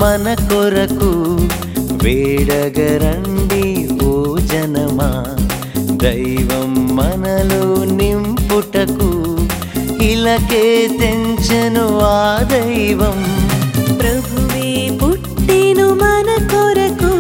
మన కొరకు వేడగరండి ఓ జనమా దైవం మనలో నింపుటకు ఇలకే తెంచెను ఆ దైవం ప్రభువే పుట్టెను మన కొరకు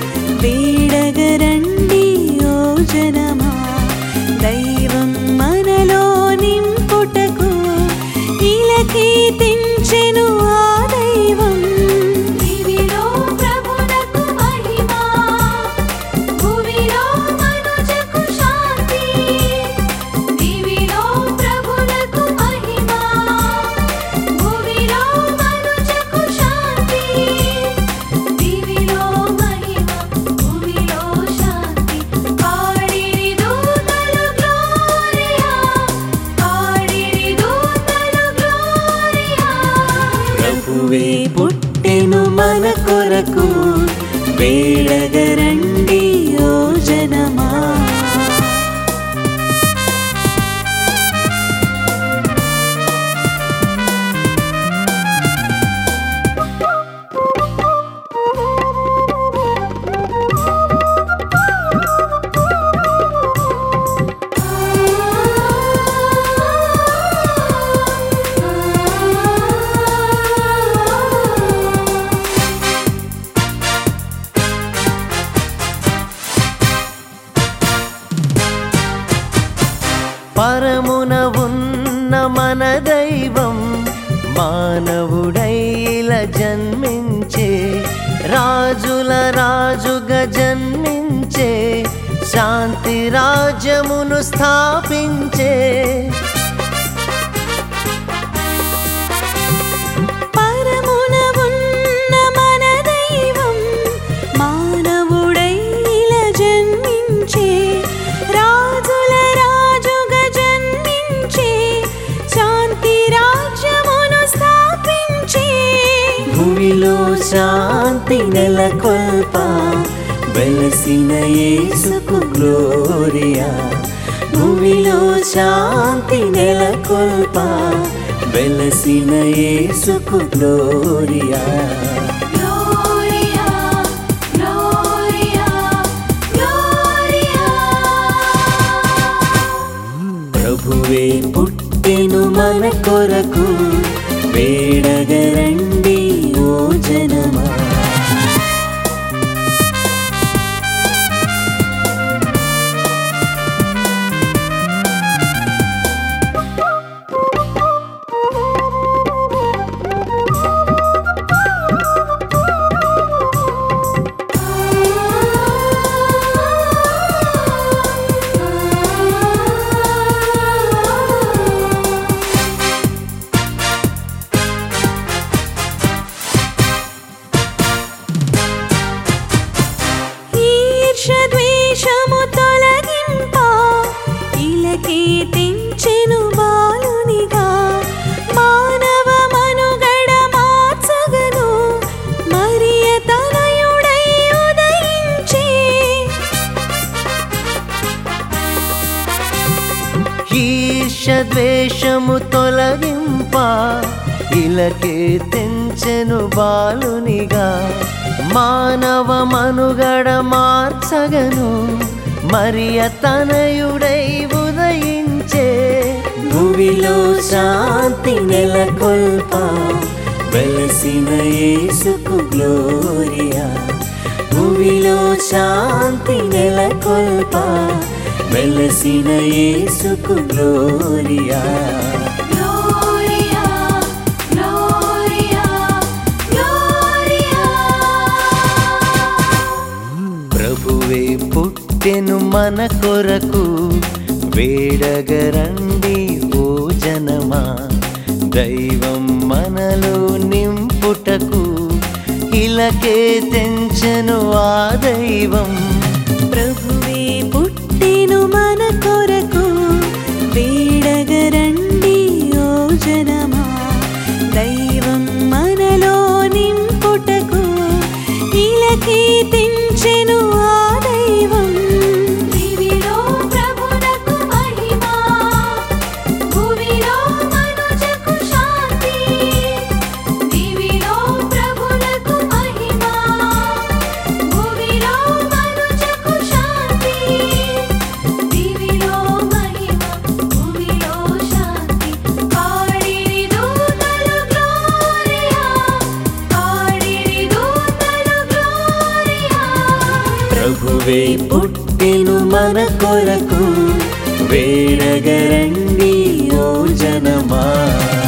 వేడగరండి ఓ జనమా దైవం మనలో నింపుటకు ఇలకి తెంచెను ఆ దైవం దివిలో ప్రభునకు మహిమా భూమిలో మనుజకు శాంతి దివిలో ప్రభునకు మహిమా భూమిలో మనుజకు శాంతి దివిలో మహిమా భూమిలో శాంతి పాడిరి దూతలు గ్లోరియా పాడిరి దూతలు గ్లోరియా ప్రభువే పుట్టెను మన కొరకు వేడగరండి ఓ జనమా పరమున ఉన్న మన దైవం మానవుడైల జన్మించే రాజుల రాజుగా జన్మించే శాంతి రాజ్యమును స్థాపించే పరమున ఉన్న మన దైవం మానవుడైల జన్మించే రాజుల రాజుగా జన్మించే శాంతి రాజ్యమును స్థాపించే భూమిలో శాంతి నెలకొల్ప వెలసిన యేసుకు గ్లోరియా భూమిలో శాంతి నెలకొల్ప వెలసిన యేసుకు గ్లోరియా Gloria, Gloria, Gloria. ప్రభువే పుట్టెను మన కొరకు వేడగరండి ఓ జనమా ఈర్ష ద్వేషము తొలగింప ఇలకే తెంచెను బాలునిగా మానవ మనుగడ మార్చగను మరియ తనయుడై ఉదయించే ఈర్ష ద్వేషము తొలగింప ఇలకే తెంచెను బాలునిగా మానవ మనుగడ మార్చగను మరియ తనయుడై ఉదయించే భూమిలో శాంతి నెలకొల్ప వెలసిన యేసుకు గ్లోరియా భూమిలో శాంతి నెలకొల్ప వెలసిన యేసుకు గ్లోరియా Gloria, Gloria, Gloria. ప్రభువే పుట్టెను మన కొరకు వేడగరండి ఓ జనమా దైవం మనలో నింపుటకు ఇలకే తెంచెను ఆ దైవం ప్రభువే పుట్టెను మన కొరకు వేడగరండి ఓ జనమా దైవం మనలో నింపుటకు ఇలకి తెంచెను ఆ దైవం దివిలో ప్రభునకు మహిమా భూమిలో మనుజకు శాంతి దివిలో ప్రభునకు ప్రభువే పుట్టెను మన కొరకు వేడగరండి ఓ జనమా